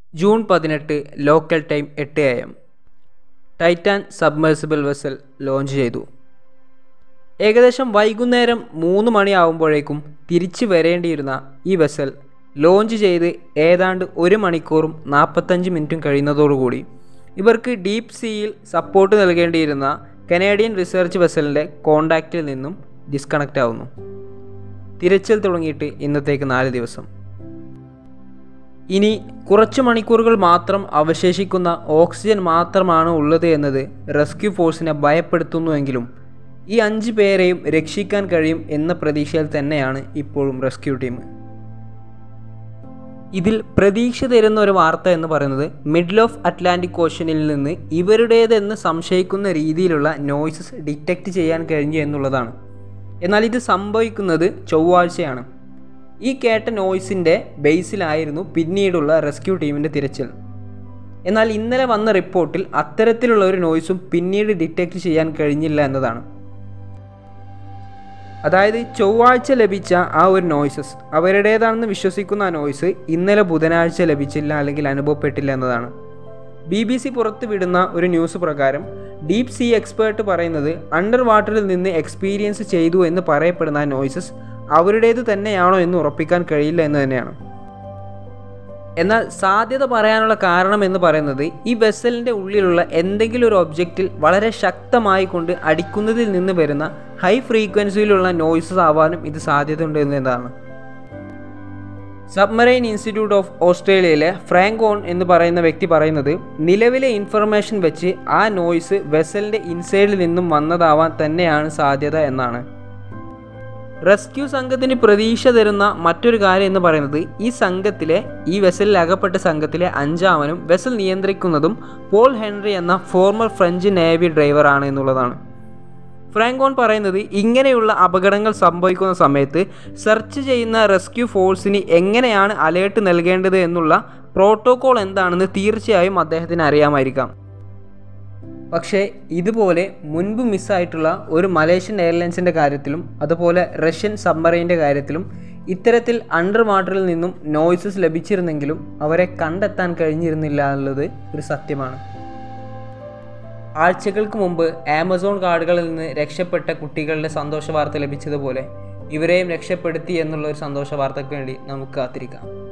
June പതിനെട്ട് local time എട്ട് A M Titan submersible vessel launch ചെയ്തു ഏകദേശം വൈകുന്നേരം മൂന്ന് മണിയാവുമ്പോഴേക്കും തിരിച്ചു വരേണ്ടിയിരുന്ന ഈ വെസൽ ലോഞ്ച് ചെയ്ത് ഏതാണ്ട് ഒരു മണിക്കൂറും നാൽപ്പത്തഞ്ച് മിനിറ്റും കഴിയുന്നതോടുകൂടി ഇവർക്ക് ഡീപ്പ് സീയിൽ സപ്പോർട്ട് നൽകേണ്ടിയിരുന്ന കനേഡിയൻ റിസർച്ച് വെസലിൻ്റെ കോണ്ടാക്റ്റിൽ നിന്നും ഡിസ്കണക്റ്റ് ആവുന്നു തിരച്ചിൽ തുടങ്ങിയിട്ട് ഇന്നത്തേക്ക് നാല് ദിവസം ഇനി കുറച്ച് മണിക്കൂറുകൾ മാത്രം അവശേഷിക്കുന്ന ഓക്സിജൻ മാത്രമാണ് ഉള്ളത് എന്നത് റെസ്ക്യൂ ഫോഴ്സിനെ ഭയപ്പെടുത്തുന്നുവെങ്കിലും ഈ അഞ്ച് പേരെയും രക്ഷിക്കാൻ കഴിയും എന്ന പ്രതീക്ഷയിൽ തന്നെയാണ് ഇപ്പോഴും റെസ്ക്യൂ ടീം ഇതിൽ പ്രതീക്ഷ തരുന്ന ഒരു വാർത്ത എന്ന് പറയുന്നത് മിഡിൽ ഓഫ് അറ്റ്ലാന്റിക് ഓഷ്യനിൽ നിന്ന് ഇവരുടേതെന്ന് സംശയിക്കുന്ന രീതിയിലുള്ള നോയ്സസ് ഡിറ്റക്റ്റ് ചെയ്യാൻ കഴിഞ്ഞു എന്നുള്ളതാണ് എന്നാൽ ഇത് സംഭവിക്കുന്നത് ചൊവ്വാഴ്ചയാണ് ഈ കേട്ട നോയ്സിൻ്റെ ബേസിലായിരുന്നു പിന്നീടുള്ള റെസ്ക്യൂ ടീമിൻ്റെ തിരച്ചിൽ എന്നാൽ ഇന്നലെ വന്ന റിപ്പോർട്ടിൽ അത്തരത്തിലുള്ള ഒരു നോയ്സും പിന്നീട് ഡിറ്റക്റ്റ് ചെയ്യാൻ കഴിഞ്ഞില്ല എന്നതാണ് അതായത് ചൊവ്വാഴ്ച ലഭിച്ച ആ ഒരു നോയ്സസ് അവരുടേതാണെന്ന് വിശ്വസിക്കുന്ന ആ നോയ്സ് ഇന്നലെ ബുധനാഴ്ച ലഭിച്ചില്ല അല്ലെങ്കിൽ അനുഭവപ്പെട്ടില്ല എന്നതാണ് ബി ബി സി പുറത്ത് വിടുന്ന ഒരു ന്യൂസ് പ്രകാരം ഡീപ് സീ എക്സ്പേർട്ട് പറയുന്നത് അണ്ടർ വാട്ടറിൽ നിന്ന് എക്സ്പീരിയൻസ് ചെയ്തു എന്ന് പറയപ്പെടുന്ന ആ നോയ്സസ് അവരുടേത് തന്നെയാണോ എന്ന് ഉറപ്പിക്കാൻ കഴിയില്ല എന്ന് തന്നെയാണ് എന്നാൽ സാധ്യത പറയാനുള്ള കാരണം എന്ന് പറയുന്നത് ഈ വെസലിൻ്റെ ഉള്ളിലുള്ള എന്തെങ്കിലും ഒരു ഒബ്ജക്റ്റിൽ വളരെ ശക്തമായി കൊണ്ട് അടിക്കുന്നതിൽ നിന്ന് വരുന്ന ഹൈ ഫ്രീക്വൻസിയിലുള്ള നോയ്സസ് ആവാനും ഇത് സാധ്യതയുണ്ട് എന്നതാണ് സബ്മറൈൻ ഇൻസ്റ്റിറ്റ്യൂട്ട് ഓഫ് ഓസ്ട്രേലിയയിലെ ഫ്രാങ്കോൺ എന്ന് പറയുന്ന വ്യക്തി പറയുന്നത് നിലവിലെ ഇൻഫർമേഷൻ വെച്ച് ആ നോയ്സ് വെസലിൻ്റെ ഇൻസൈഡിൽ നിന്നും വന്നതാവാൻ തന്നെയാണ് സാധ്യത എന്നാണ് റെസ്ക്യൂ സംഘത്തിന് പ്രതീക്ഷ തരുന്ന മറ്റൊരു കാര്യം എന്ന് പറയുന്നത് ഈ സംഘത്തിലെ ഈ വെസലിൽ അകപ്പെട്ട സംഘത്തിലെ അഞ്ചാമനും വെസൽ നിയന്ത്രിക്കുന്നതും പോൾ ഹെൻറി എന്ന ഫോർമർ ഫ്രഞ്ച് നേവി ഡ്രൈവറാണ് എന്നുള്ളതാണ് ഫ്രാങ്കോൺ പറയുന്നത് ഇങ്ങനെയുള്ള അപകടങ്ങൾ സംഭവിക്കുന്ന സമയത്ത് സെർച്ച് ചെയ്യുന്ന റെസ്ക്യൂ ഫോഴ്സിന് എങ്ങനെയാണ് അലേർട്ട് നൽകേണ്ടത് എന്നുള്ള പ്രോട്ടോകോൾ എന്താണെന്ന് തീർച്ചയായും അദ്ദേഹത്തിന് അറിയാമായിരിക്കാം പക്ഷേ ഇതുപോലെ മുൻപ് മിസ്സായിട്ടുള്ള ഒരു മലേഷ്യൻ എയർലൈൻസിൻ്റെ കാര്യത്തിലും അതുപോലെ റഷ്യൻ സബ്മറൈൻ്റെ കാര്യത്തിലും ഇത്തരത്തിൽ അണ്ടർ വാട്ടറിൽ നിന്നും നോയ്സസ് ലഭിച്ചിരുന്നെങ്കിലും അവരെ കണ്ടെത്താൻ കഴിഞ്ഞിരുന്നില്ല എന്നുള്ളത് ഒരു സത്യമാണ് ആഴ്ചകൾക്ക് മുമ്പ് ആമസോൺ കാർഡുകളിൽ നിന്ന് രക്ഷപ്പെട്ട കുട്ടികളുടെ സന്തോഷ വാർത്ത ലഭിച്ചതുപോലെ ഇവരെയും രക്ഷപ്പെടുത്തി എന്നുള്ള ഒരു സന്തോഷ വാർത്തയ്ക്ക് വേണ്ടി നമുക്ക് കാത്തിരിക്കാം